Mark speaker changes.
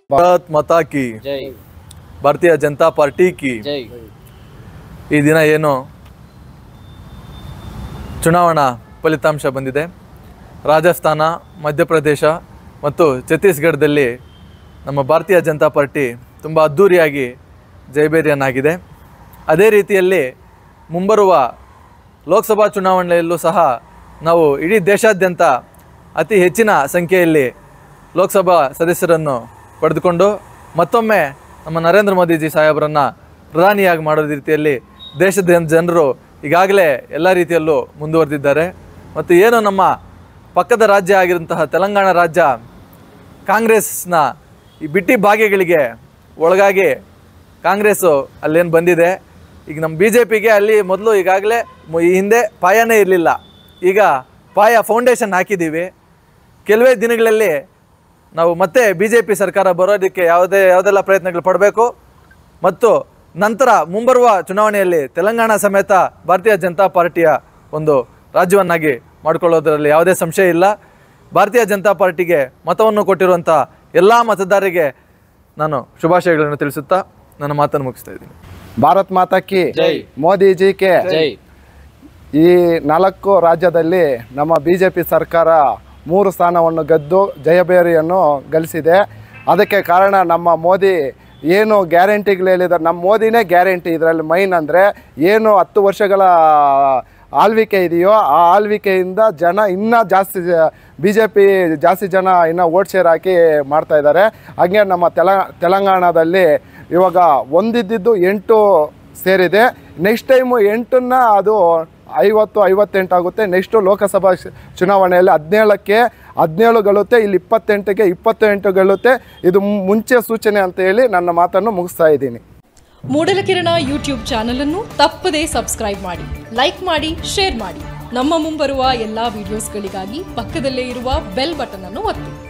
Speaker 1: ಭಾರತ್ ಮಾತಾ ಕಿ
Speaker 2: ಜೈ
Speaker 1: ಭಾರತೀಯ ಜನತಾ ಪಾರ್ಟಿ ಕಿ
Speaker 2: ಜೈ
Speaker 1: ಈ ದಿನ ಏನು ಚುನಾವಣಾ ಫಲಿತಾಂಶ ಬಂದಿದೆ ರಾಜಸ್ಥಾನ ಮಧ್ಯಪ್ರದೇಶ ಮತ್ತು ಛತ್ತೀಸ್ಗಢದಲ್ಲಿ ನಮ್ಮ ಭಾರತೀಯ ಜನತಾ ಪಾರ್ಟಿ ತುಂಬ ಅದ್ಧೂರಿಯಾಗಿ ಜಯಬೇರಿಯನ್ನಾಗಿದೆ ಅದೇ ರೀತಿಯಲ್ಲಿ ಮುಂಬರುವ ಲೋಕಸಭಾ ಚುನಾವಣೆಯಲ್ಲೂ ಸಹ ನಾವು ಇಡೀ ದೇಶಾದ್ಯಂತ ಅತಿ ಹೆಚ್ಚಿನ ಸಂಖ್ಯೆಯಲ್ಲಿ ಲೋಕಸಭಾ ಸದಸ್ಯರನ್ನು ಪಡೆದುಕೊಂಡು ಮತ್ತೊಮ್ಮೆ ನಮ್ಮ ನರೇಂದ್ರ ಮೋದಿಜಿ ಸಾಹೇಬರನ್ನು ಪ್ರಧಾನಿಯಾಗಿ ಮಾಡೋ ರೀತಿಯಲ್ಲಿ ದೇಶದ ಜನರು ಈಗಾಗಲೇ ಎಲ್ಲ ರೀತಿಯಲ್ಲೂ ಮುಂದುವರೆದಿದ್ದಾರೆ ಮತ್ತು ಏನು ನಮ್ಮ ಪಕ್ಕದ ರಾಜ್ಯ ಆಗಿರುವಂತಹ ತೆಲಂಗಾಣ ರಾಜ್ಯ ಕಾಂಗ್ರೆಸ್ನ ಈ ಬಿಟ್ಟಿ ಭಾಗ್ಯಗಳಿಗೆ ಒಳಗಾಗಿ ಕಾಂಗ್ರೆಸ್ಸು ಅಲ್ಲೇನು ಬಂದಿದೆ ಈಗ ನಮ್ಮ ಬಿ ಜೆ ಪಿಗೆ ಅಲ್ಲಿ ಮೊದಲು ಈಗಾಗಲೇ ಮು- ಈ ಹಿಂದೆ ಪಾಯನೇ ಇರಲಿಲ್ಲ ಈಗ ಪಾಯ ಫೌಂಡೇಶನ್ ಹಾಕಿದ್ದೀವಿ ಕೆಲವೇ ದಿನಗಳಲ್ಲಿ ನಾವು ಮತ್ತೆ ಬಿ ಜೆ ಪಿ ಸರ್ಕಾರ ಬರೋದಕ್ಕೆ ಯಾವುದೇ ಯಾವುದೆಲ್ಲ ಪ್ರಯತ್ನಗಳು ಪಡಬೇಕು ಮತ್ತು ನಂತರ ಮುಂಬರುವ ಚುನಾವಣೆಯಲ್ಲಿ ತೆಲಂಗಾಣ ಸಮೇತ ಭಾರತೀಯ ಜನತಾ ಪಾರ್ಟಿಯ ಒಂದು ರಾಜ್ಯವನ್ನಾಗಿ ಮಾಡಿಕೊಳ್ಳೋದರಲ್ಲಿ ಯಾವುದೇ ಸಂಶಯ ಇಲ್ಲ ಭಾರತೀಯ ಜನತಾ ಪಾರ್ಟಿಗೆ ಮತವನ್ನು ಕೊಟ್ಟಿರುವಂಥ ಎಲ್ಲ ಮತದಾರರಿಗೆ ನಾನು ಶುಭಾಶಯಗಳನ್ನು ತಿಳಿಸುತ್ತಾ ನನ್ನ ಮಾತನ್ನು ಮುಗಿಸ್ತಾ ಇದ್ದೀನಿ
Speaker 3: ಭಾರತ್ ಮಾತಾ ಕಿ
Speaker 2: ಜೈ.
Speaker 3: ಮೋದಿಜಿ ಕೆ
Speaker 2: ಜೈ
Speaker 3: ಈ ನಾಲ್ಕು ರಾಜ್ಯದಲ್ಲಿ ನಮ್ಮ ಬಿ ಜೆ ಪಿ ಸರ್ಕಾರ ಮೂರು ಸ್ಥಾನವನ್ನು ಗೆದ್ದು ಜಯಬೇರಿಯನ್ನು ಗಳಿಸಿದೆ ಅದಕ್ಕೆ ಕಾರಣ ನಮ್ಮ ಮೋದಿ ಏನು ಗ್ಯಾರಂಟಿಗಳು ಹೇಳಿದ್ದಾರೆ ನಮ್ಮ ಮೋದಿನೇ ಗ್ಯಾರಂಟಿ ಇದರಲ್ಲಿ ಮೈನ್ ಅಂದರೆ ಏನು ಹತ್ತು ವರ್ಷಗಳ ಆಳ್ವಿಕೆ ಇದೆಯೋ ಆ ಆಳ್ವಿಕೆಯಿಂದ ಜನ ಇನ್ನೂ ಜಾಸ್ತಿ ಬಿ ಜೆ ಪಿ ಜಾಸ್ತಿ ಜನ ಇನ್ನೂ ಓಟ್ ಶೇರ್ ಹಾಕಿ ಮಾಡ್ತಾ ಇದ್ದಾರೆ ಹಾಗೆ ನಮ್ಮ ತೆಲ ತೆಲಂಗಾಣದಲ್ಲಿ ಇವಾಗ ಒಂದಿದ್ದಿದ್ದು ಎಂಟು ಸೇರಿದೆ ನೆಕ್ಸ್ಟ್ ಟೈಮು ಎಂಟನ್ನ ಅದು ಐವತ್ತು ಐವತ್ತೆಂಟು ಆಗುತ್ತೆ ನೆಕ್ಸ್ಟು ಲೋಕಸಭಾ ಚು- ಚುನಾವಣೆಯಲ್ಲಿ ಹದಿನೇಳಕ್ಕೆ ಹದಿನೇಳು ಗೆಲ್ಲುತ್ತೆ ಇಲ್ಲಿ ಇಪ್ಪತ್ತೆಂಟಿಗೆ ಇಪ್ಪತ್ತೆಂಟು ಗೆಲ್ಲುತ್ತೆ ಇದು ಮು- ಮುಂಚೆ ಸೂಚನೆ ಅಂತ ಹೇಳಿ ನನ್ನ ಮಾತನ್ನು ಮುಗಿಸ್ತಾ ಇದ್ದೀನಿ
Speaker 4: ಮೂಡಲಕಿರಣ ಯೂಟ್ಯೂಬ್ ಚಾನಲ್ ಅನ್ನು ತಪ್ಪದೇ ಸಬ್ಸ್ಕ್ರೈಬ್ ಮಾಡಿ ಲೈಕ್ ಮಾಡಿ ಶೇರ್ ಮಾಡಿ ನಮ್ಮ ಮುಂಬರುವ ಎಲ್ಲಾ ವಿಡಿಯೋಸ್ಗಳಿಗಾಗಿ ಪಕ್ಕದಲ್ಲೇ ಇರುವ ಬೆಲ್ ಬಟನ್ ಅನ್ನು ಒತ್ತಿ